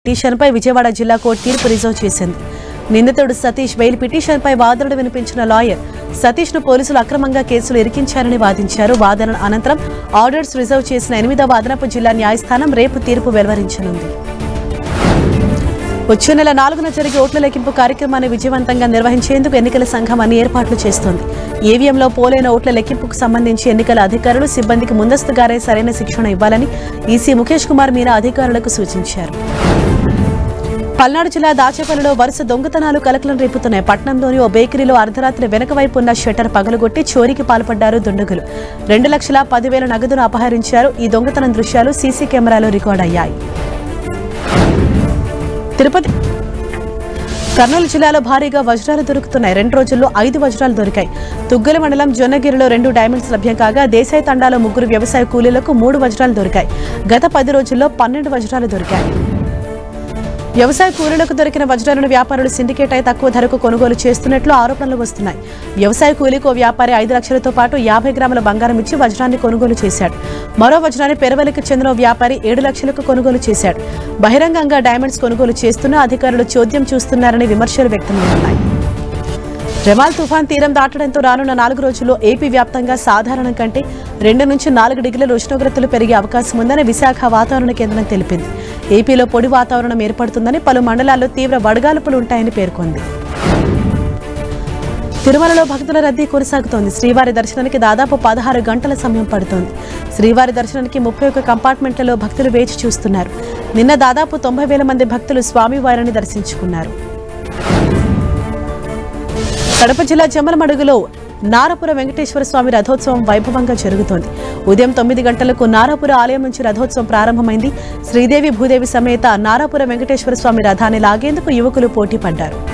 పిటిషన్పై విజయవాడ జిల్లా కోర్టు తీర్పు రిజర్వ్ చేసింది నిందితుడు సతీష్ బెయిల్ పిటిషన్పై వాదనలు వినిపించిన లాయర్ సతీష్ ను పోలీసులు అక్రమంగా కేసులు ఇరికించారని వాదించారు వాదన అనంతరం ఆర్డర్స్ రిజర్వ్ చేసిన ఎనిమిదవ అదనపు జిల్లా న్యాయస్థానం రేపు తీర్పు వెలువరించనుంది వచ్చే నెల నాలుగున జరిగే ఓట్ల లెక్కింపు కార్యక్రమాన్ని విజయవంతంగా నిర్వహించేందుకు ఎన్నికల సంఘం అన్ని ఏర్పాట్లు చేస్తోంది ఈవీఎంలో పోలైన ఓట్ల లెక్కింపుకు సంబంధించి ఎన్నికల అధికారులు సిబ్బందికి ముందస్తుగానే సరైన శిక్షణ ఇవ్వాలని ఈసీ ముఖేష్ కుమార్ మీనా అధికారులకు సూచించారు పల్నాడు జిల్లా దాచేపల్లిలో వరుస దొంగతనాలు కలకలం రేపుతున్నాయి పట్నంలోని ఓ బేకరీలో అర్ధరాత్రి వెనక వైపు ఉన్న షట్టర్ పగలగొట్టి చోరీకి పాల్పడ్డారు దుండగులు రెండు లక్షల పదివేల నగదును అపహరించారు ఈ దొంగతనం దృశ్యాలు సీసీ కెమెరాలో రికార్డ్ అయ్యాయి తిరుపతి కర్నూలు జిల్లాలో భారీగా వజ్రాలు దొరుకుతున్నాయి రెండు రోజుల్లో ఐదు వజ్రాలు దొరికాయి తుగ్గల మండలం జొన్నగిరిలో రెండు డైమండ్స్ లభ్యం కాగా దేశాయి తండాలో ముగ్గురు వ్యవసాయ కూలీలకు మూడు వజ్రాలు దొరికాయి గత పది రోజుల్లో పన్నెండు వజ్రాలు దొరికాయి వ్యవసాయ కూలీలకు దొరికిన వజ్రాలను వ్యాపారులు సిండికేట్ అయి తక్కువ ధరకు కొనుగోలు చేస్తున్నట్లు ఆరోపణలు వస్తున్నాయి వ్యవసాయ కూలీకి ఓ వ్యాపారి ఐదు లక్షలతో పాటు యాభై గ్రాముల బంగారం ఇచ్చి వజ్రాన్ని కొనుగోలు చేశాడు మరో వజ్రాన్ని పెరవలికి చెందిన ఓ వ్యాపారి ఏడు లక్షలకు కొనుగోలు చేశాడు బహిరంగంగా డైమండ్స్ కొనుగోలు చేస్తున్న అధికారులు చోద్యం చూస్తున్నారని విమర్శలు వ్యక్తమవుతున్నాయి రెమాల్ తుఫాన్ తీరం దాటడంతో రానున్న నాలుగు రోజుల్లో ఏపీ వ్యాప్తంగా సాధారణం కంటే రెండు నుంచి నాలుగు డిగ్రీల ఉష్ణోగ్రతలు పెరిగే అవకాశం ఉందని విశాఖ వాతావరణ కేంద్రం తెలిపింది ఏపీలో పొడి వాతావరణం ఏర్పడుతుందని పలు మండలాల్లో తీవ్ర వడగాల్పులు ఉంటాయని పేర్కొంది తిరుమలలో భక్తుల రద్దీ కొనసాగుతోంది శ్రీవారి దర్శనానికి దాదాపు పదహారు గంటల సమయం పడుతోంది శ్రీవారి దర్శనానికి ముప్పై ఒక్క కంపార్ట్మెంట్లలో భక్తులు వేచి చూస్తున్నారు నిన్న దాదాపు తొంభై వేల మంది భక్తులు స్వామివారిని దర్శించుకున్నారు కడప జిల్లా జమ్మలమడుగులో నారపుర వెంకటేశ్వర స్వామి రథోత్సవం వైభవంగా జరుగుతోంది ఉదయం తొమ్మిది గంటలకు నారాపుర ఆలయం నుంచి రథోత్సవం ప్రారంభమైంది శ్రీదేవి భూదేవి సమేత నారాపుర వెంకటేశ్వర స్వామి రథాన్ని లాగేందుకు యువకులు పోటీ పడ్డారు